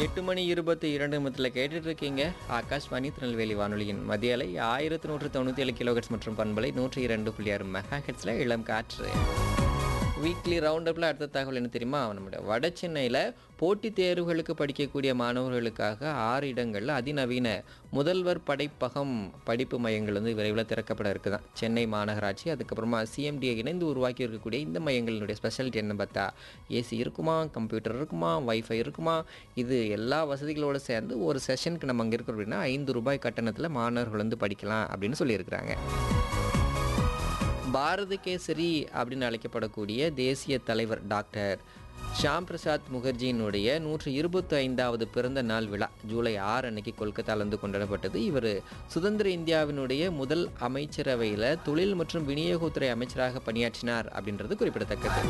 எட்டு மணி இருபத்தி இரண்டு நிமிடத்தில் கேட்டுட்டு இருக்கீங்க ஆகாஷ்வாணி திருநெல்வேலி வானொலியின் மதிய அலை ஆயிரத்தி நூற்று தொண்ணூற்றி ஏழு கிலோஹெட்ஸ் மற்றும் பண்பலை நூற்றி இரண்டு புள்ளி ஆறு மெகா ஹெட்ஸில் இளம் காற்று வீக்லி ரவுண்ட் அப்பில் அடுத்த தகவல் என்ன தெரியுமா நம்முடைய வட சென்னையில் போட்டித் தேர்வுகளுக்கு படிக்கக்கூடிய மாணவர்களுக்காக ஆறு இடங்களில் அதிநவீன முதல்வர் படைப்பகம் படிப்பு மையங்கள் வந்து விரைவில் திறக்கப்பட இருக்குதான் சென்னை மாநகராட்சி அதுக்கப்புறமா சிஎம்டியை இணைந்து உருவாக்கி இருக்கக்கூடிய இந்த மையங்களினுடைய ஸ்பெஷாலிட்டி என்ன பார்த்தா ஏசி இருக்குமா கம்ப்யூட்டர் இருக்குமா வைஃபை இருக்குமா இது எல்லா வசதிகளோடு சேர்ந்து ஒரு செஷனுக்கு நம்ம அங்கே இருக்கிறோம் அப்படின்னா ஐந்து ரூபாய் கட்டணத்தில் மாணவர்கள் வந்து படிக்கலாம் அப்படின்னு சொல்லியிருக்கிறாங்க பாரத கேசரி அப்படின்னு அழைக்கப்படக்கூடிய தேசிய தலைவர் டாக்டர் ஷாம் பிரசாத் முகர்ஜியினுடைய நூற்று இருபத்தி ஐந்தாவது பிறந்த நாள் விழா ஜூலை ஆறு அன்னைக்கு கொல்கத்தாவிலிருந்து கொண்டாடப்பட்டது இவர் சுதந்திர இந்தியாவினுடைய முதல் அமைச்சரவையில் தொழில் மற்றும் விநியோகத்துறை அமைச்சராக பணியாற்றினார் அப்படின்றது குறிப்பிடத்தக்கது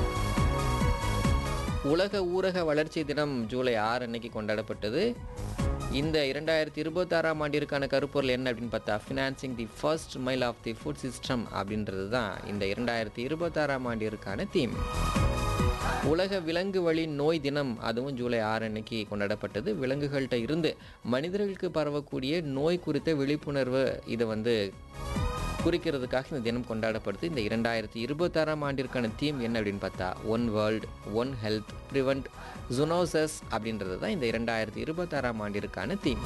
உலக ஊரக வளர்ச்சி தினம் ஜூலை ஆறு அன்னைக்கு கொண்டாடப்பட்டது இந்த இரண்டாயிரத்தி இருபத்தாறாம் ஆண்டிற்கான கருப்பொருள் என்ன அப்படின்னு பார்த்தா financing the first mile of the food system அப்படின்றது தான் இந்த இரண்டாயிரத்தி இருபத்தாறாம் ஆண்டிற்கான தீம் உலக விலங்கு வழி நோய் தினம் அதுவும் ஜூலை ஆறு அன்னைக்கு கொண்டாடப்பட்டது விலங்குகள்கிட்ட இருந்து மனிதர்களுக்கு பரவக்கூடிய நோய் குறித்த விழிப்புணர்வு இதை வந்து குறிக்கிறதுக்காக இந்த தினம் கொண்டாடப்படுது இந்த இரண்டாயிரத்தி இருபத்தாறாம் ஆண்டிற்கான தீம் என்ன அப்படின்னு பார்த்தா one world one health prevent zoonoses அப்படின்றது தான் இந்த இரண்டாயிரத்தி இருபத்தாறாம் ஆண்டிற்கான தீம்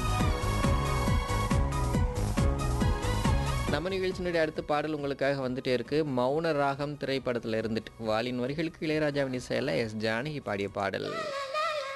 நம்ம நிகழ்ச்சியினுடைய அடுத்த பாடல் உங்களுக்காக வந்துட்டே இருக்கு மௌன ராகம் திரைப்படத்தில் இருந்துட்டு வாலின் வரிகளுக்கு இளையராஜாவின் இசையில் எஸ் ஜானகி பாடிய பாடல்